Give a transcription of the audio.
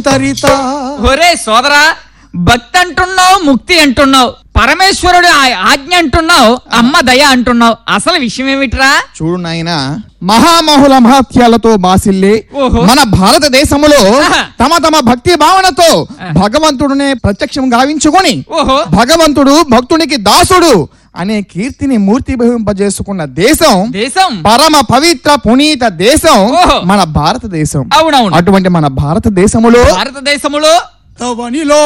సుతరిత ఒరే సోదరా భక్తి అంటున్నావు ముక్తి అంటున్నావు పరమేశ్వరుడు ఆ- ఆజ్ఞ అంటున్నావు అమ్మ దయ అంటున్నావు అసలు విషయం ఏమిట్రా చూడు నాయన మహామహుల మహత్యాలతో బాసిల్లే ఓహో. మన భారతదేశములో ఆహా. తమ తమ భక్తి భావనతో ఆ. భగవంతుడునే ప్రత్యక్షం గావించుకొని ఓహో భగవంతుడు భక్తునికి దాసుడు అనే కీర్తిని మూర్తి భవింపజేసుకున్న దేశం దేశం పరమ పవిత్ర పునీత దేశం ఓహో. మన భారతదేశం అవునవును అటువంటి మన భారతదేశములో భారతదేశములో తవనిలో